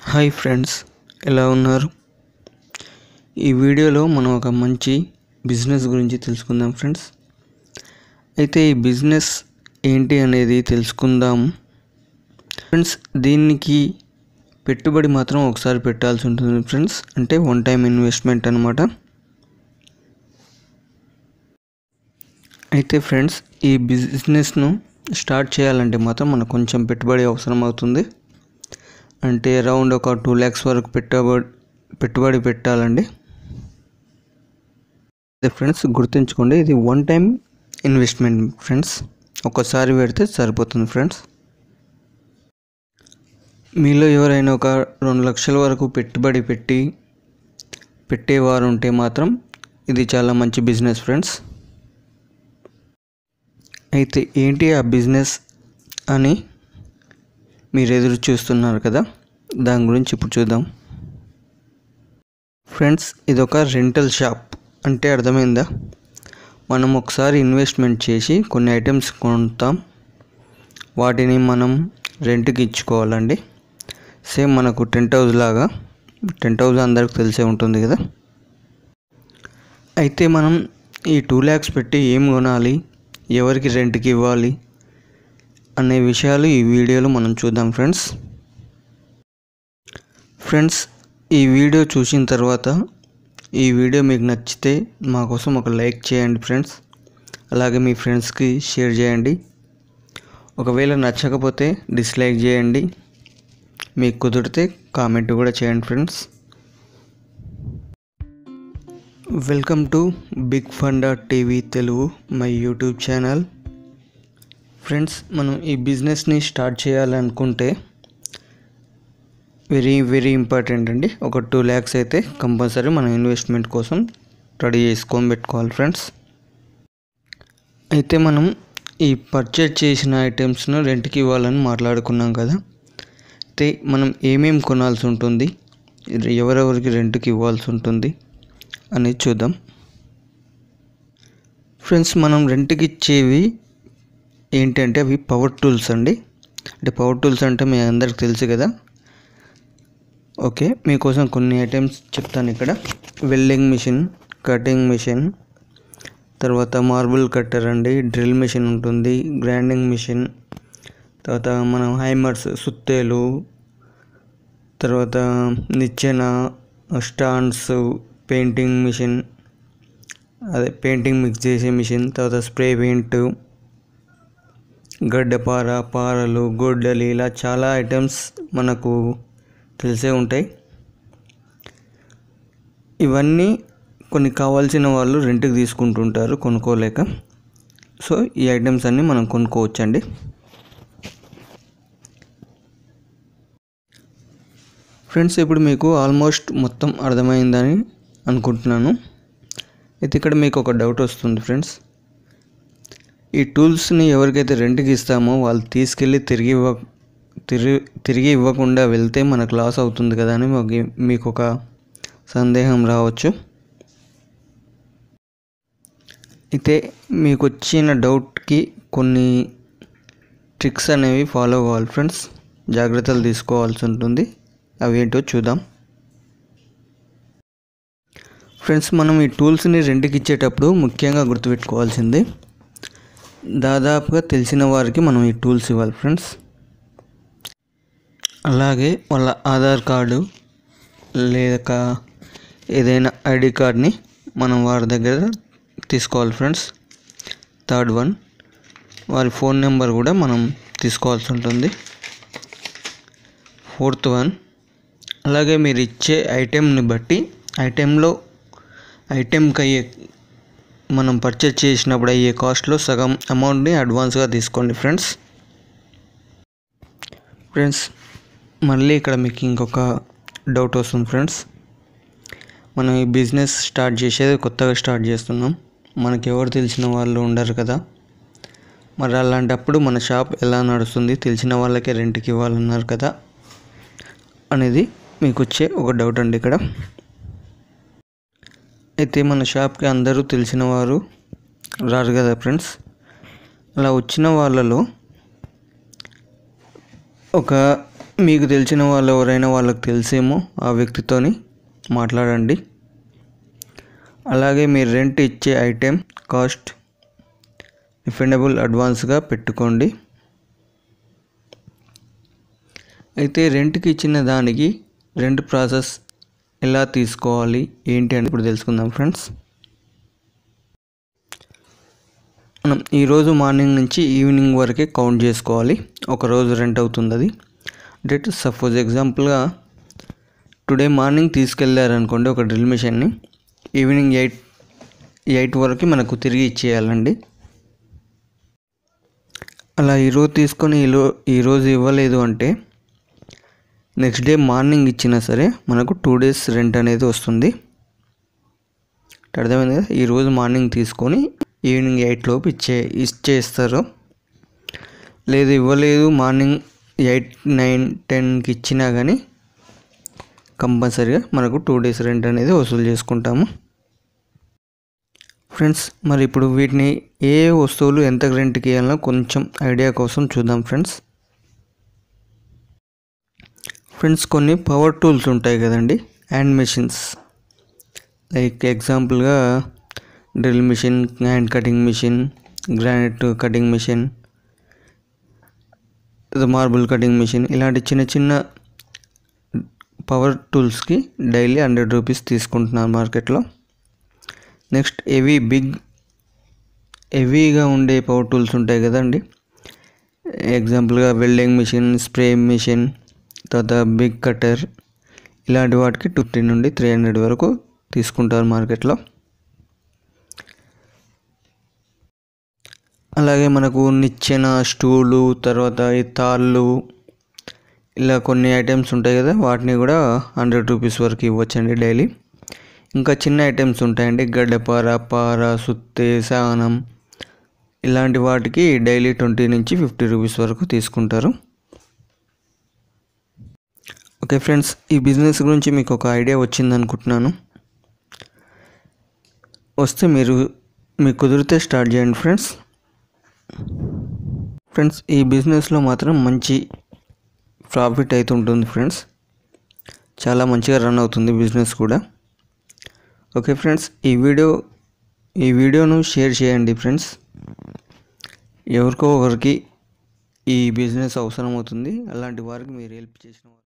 hi friends ఎలా ఉన్నారు ఈ వీడియోలో మనం ఒక మంచి బిజినెస్ గురించి తెలుసుకుందాం ఫ్రెండ్స్ అయితే ఈ బిజినెస్ ఏంటి అనేది తెలుసుకుందాం ఫ్రెండ్స్ దీనికి పెట్టుబడి మాత్రం ఒకసారి పెట్టాల్సి ఉంటుంది ఫ్రెండ్స్ అంటే వన్ టైం ఇన్వెస్ట్మెంట్ అనమాట అయితే ఫ్రెండ్స్ ఈ బిజినెస్ను స్టార్ట్ చేయాలంటే మాత్రం మనకు కొంచెం పెట్టుబడి అవసరం అవుతుంది అంటే అరౌండ్ ఒక టూ ల్యాక్స్ వరకు పెట్టుబడి పెట్టుబడి పెట్టాలండి అదే ఫ్రెండ్స్ గుర్తుంచుకోండి ఇది వన్ టైం ఇన్వెస్ట్మెంట్ ఫ్రెండ్స్ ఒక్కసారి పెడితే సరిపోతుంది ఫ్రెండ్స్ మీలో ఎవరైనా ఒక రెండు లక్షల వరకు పెట్టుబడి పెట్టి పెట్టేవారు ఉంటే మాత్రం ఇది చాలా మంచి బిజినెస్ ఫ్రెండ్స్ అయితే ఏంటి ఆ బిజినెస్ అని మీరు ఎదురు చూస్తున్నారు కదా దాని గురించి ఇప్పుడు చూద్దాం ఫ్రెండ్స్ ఇదొక రెంటల్ షాప్ అంటే అర్థమైందా మనం ఒకసారి ఇన్వెస్ట్మెంట్ చేసి కొన్ని ఐటమ్స్ కొంటాం వాటిని మనం రెంట్కి ఇచ్చుకోవాలండి సేమ్ మనకు టెంట్ హౌస్ లాగా టెంట్ హౌస్ అందరికి తెలిసే ఉంటుంది కదా అయితే మనం ఈ టూ ల్యాక్స్ పెట్టి ఏం కొనాలి ఎవరికి రెంట్కి ఇవ్వాలి అనే విషయాలు ఈ వీడియోలో మనం చూద్దాం ఫ్రెండ్స్ ఫ్రెండ్స్ ఈ వీడియో చూసిన తర్వాత ఈ వీడియో మీకు నచ్చితే మా కోసం ఒక లైక్ చేయండి ఫ్రెండ్స్ అలాగే మీ ఫ్రెండ్స్కి షేర్ చేయండి ఒకవేళ నచ్చకపోతే డిస్లైక్ చేయండి మీకు కుదిరితే కామెంట్ కూడా చేయండి friends welcome to big Fanda TV Telugu my YouTube channel friends మనం ఈ బిజినెస్ని స్టార్ట్ చేయాలనుకుంటే వెరీ వెరీ ఇంపార్టెంట్ అండి ఒక టూ ల్యాక్స్ అయితే కంపల్సరీ మనం ఇన్వెస్ట్మెంట్ కోసం రెడీ చేసుకొని పెట్టుకోవాలి ఫ్రెండ్స్ అయితే మనం ఈ పర్చేజ్ చేసిన ఐటమ్స్ను రెంట్కి ఇవ్వాలని మాట్లాడుకున్నాం కదా అయితే మనం ఏమేమి కొనాల్సి ఉంటుంది ఎవరెవరికి రెంట్కి ఇవ్వాల్సి ఉంటుంది అనేది చూద్దాం ఫ్రెండ్స్ మనం రెంట్కి ఇచ్చేవి ఏంటంటే అవి పవర్ టూల్స్ అండి అంటే పవర్ టూల్స్ అంటే మీ అందరికి తెలుసు కదా ఓకే మీకోసం కొన్ని ఐటమ్స్ చెప్తాను ఇక్కడ వెల్డింగ్ మిషన్ కటింగ్ మిషన్ తర్వాత మార్బుల్ కట్టర్ అండి డ్రిల్ మిషన్ ఉంటుంది గ్రైండింగ్ మిషన్ తర్వాత మనం హైమర్స్ సుత్తేలు తర్వాత నిచ్చెన స్టాండ్స్ పెయింటింగ్ మిషన్ అదే పెయింటింగ్ మిక్స్ చేసే మిషన్ తర్వాత స్ప్రే పెయింట్ గడ్డపార పారలు గొడ్డలి ఇలా చాలా ఐటమ్స్ మనకు తెలిసే ఉంటాయి ఇవన్నీ కొన్ని కావాల్సిన వాళ్ళు రెంట్కి తీసుకుంటుంటారు కొనుక్కోలేక సో ఈ ఐటమ్స్ అన్నీ మనం కొనుక్కోవచ్చండి ఫ్రెండ్స్ ఇప్పుడు మీకు ఆల్మోస్ట్ మొత్తం అర్థమైందని అనుకుంటున్నాను అయితే ఇక్కడ మీకు ఒక డౌట్ వస్తుంది ఫ్రెండ్స్ ఈ టూల్స్ని ఎవరికైతే రెంట్కి ఇస్తామో వాళ్ళు తీసుకెళ్ళి తిరిగి ఇవ్వ తిరిగి తిరిగి ఇవ్వకుండా వెళ్తే మనకు లాస్ అవుతుంది కదా అని మీకు ఒక సందేహం రావచ్చు అయితే మీకు వచ్చిన డౌట్కి కొన్ని ట్రిక్స్ అనేవి ఫాలో అవ్వాలి ఫ్రెండ్స్ జాగ్రత్తలు తీసుకోవాల్సి ఉంటుంది అవి ఏంటో చూద్దాం ఫ్రెండ్స్ మనం ఈ టూల్స్ని రెంట్కి ఇచ్చేటప్పుడు ముఖ్యంగా గుర్తుపెట్టుకోవాల్సింది దాదాపుగా తెలిసిన వారికి మనం ఈ టూల్స్ ఇవ్వాలి ఫ్రెండ్స్ అలాగే వాళ్ళ ఆధార్ కార్డు లేక ఏదైనా ఐడి కార్డ్ని మనం వారి దగ్గర తీసుకోవాలి ఫ్రెండ్స్ థర్డ్ వన్ వారి ఫోన్ నెంబర్ కూడా మనం తీసుకోవాల్సి ఉంటుంది ఫోర్త్ వన్ అలాగే మీరు ఇచ్చే ఐటెంని బట్టి ఐటెంలో ఐటెంకి అయ్యే మనం పర్చేజ్ చేసినప్పుడు అయ్యే కాస్ట్లో సగం అమౌంట్ని అడ్వాన్స్గా తీసుకోండి ఫ్రెండ్స్ ఫ్రెండ్స్ మళ్ళీ ఇక్కడ మీకు ఇంకొక డౌట్ వస్తుంది ఫ్రెండ్స్ మనం ఈ బిజినెస్ స్టార్ట్ చేసేది కొత్తగా స్టార్ట్ చేస్తున్నాం మనకి ఎవరు తెలిసిన వాళ్ళు ఉండరు కదా మరి అలాంటప్పుడు మన షాప్ ఎలా నడుస్తుంది తెలిసిన వాళ్ళకే రెంట్కి ఇవ్వాలన్నారు కదా అనేది మీకు వచ్చే ఒక డౌట్ అండి ఇక్కడ అయితే మన షాప్కి అందరూ తెలిసిన వారు రారు కదా ఫ్రెండ్స్ అలా వచ్చిన వాళ్ళలో ఒక మీకు తెలిసిన వాళ్ళు ఎవరైనా వాళ్ళకి తెలిసేమో ఆ వ్యక్తితోని మాట్లాడండి అలాగే మీరు రెంట్ ఇచ్చే ఐటెం కాస్ట్ రిఫండబుల్ అడ్వాన్స్గా పెట్టుకోండి అయితే రెంట్కి ఇచ్చిన దానికి రెంట్ ప్రాసెస్ ఎలా తీసుకోవాలి ఏంటి అని ఇప్పుడు తెలుసుకుందాం ఫ్రెండ్స్ మనం ఈరోజు మార్నింగ్ నుంచి ఈవినింగ్ వరకే కౌంట్ చేసుకోవాలి ఒక రోజు రెంట్ అవుతుంది అది డేట్ సపోజ్ ఎగ్జాంపుల్గా టుడే మార్నింగ్ తీసుకెళ్ళారనుకోండి ఒక డ్రిల్ మిషన్ని ఈవినింగ్ ఎయిట్ ఎయిట్ వరకు మనకు తిరిగి ఇచ్చేయాలండి అలా ఈరోజు తీసుకొని ఈలో ఈరోజు ఇవ్వలేదు అంటే నెక్స్ట్ డే మార్నింగ్ ఇచ్చినా సరే మనకు టూ డేస్ రెంట్ అనేది వస్తుంది అర్థమైంది కదా ఈరోజు మార్నింగ్ తీసుకొని ఈవినింగ్ ఎయిట్ లోపు ఇచ్చే ఇచ్చేస్తారు లేదు ఇవ్వలేదు మార్నింగ్ ఎయిట్ నైన్ టెన్కి ఇచ్చినా కానీ కంపల్సరీగా మనకు టూ డేస్ రెంట్ అనేది వసూలు చేసుకుంటాము ఫ్రెండ్స్ మరి ఇప్పుడు వీటిని ఏ వస్తువులు ఎంత రెంట్కి ఇవ్వాలో కొంచెం ఐడియా కోసం చూద్దాం ఫ్రెండ్స్ ఫ్రెండ్స్ కొన్ని పవర్ టూల్స్ ఉంటాయి కదండి హ్యాండ్ మెషిన్స్ లైక్ ఎగ్జాంపుల్గా drill machine hand cutting machine granite cutting machine marble cutting machine ఇలాంటి చిన్న చిన్న పవర్ టూల్స్కి డైలీ హండ్రెడ్ రూపీస్ తీసుకుంటున్నాను మార్కెట్లో నెక్స్ట్ హెవీ బిగ్ హెవీగా ఉండే పవర్ టూల్స్ ఉంటాయి కదండి ఎగ్జాంపుల్గా వెల్డింగ్ మిషన్ స్ప్రే మిషన్ తర్వాత బిగ్ కటర్ ఇలాంటి వాటికి టూ ఫిఫ్టీ నుండి త్రీ హండ్రెడ్ వరకు తీసుకుంటారు మార్కెట్లో అలాగే మనకు నిచ్చెన స్టూలు తర్వాత ఈ తాళ్ళు ఇలా కొన్ని ఐటమ్స్ ఉంటాయి కదా వాటిని కూడా హండ్రెడ్ రూపీస్ వరకు ఇవ్వచ్చండి డైలీ ఇంకా చిన్న ఐటమ్స్ ఉంటాయండి గడ్డపార పార సుత్తే సానం ఇలాంటి వాటికి డైలీ ట్వంటీ నుంచి ఫిఫ్టీ రూపీస్ వరకు తీసుకుంటారు ఓకే ఫ్రెండ్స్ ఈ బిజినెస్ గురించి మీకు ఒక ఐడియా వచ్చింది అనుకుంటున్నాను వస్తే మీరు మీకు కుదిరితే స్టార్ట్ చేయండి ఫ్రెండ్స్ ఫ్రెండ్స్ ఈ బిజినెస్లో మాత్రం మంచి ప్రాఫిట్ అయితే ఉంటుంది ఫ్రెండ్స్ చాలా మంచిగా రన్ అవుతుంది బిజినెస్ కూడా ఓకే ఫ్రెండ్స్ ఈ వీడియో ఈ వీడియోను షేర్ చేయండి ఫ్రెండ్స్ ఎవరికో ఒకరికి ఈ బిజినెస్ అవసరం అవుతుంది అలాంటి వారికి మీరు హెల్ప్ చేసిన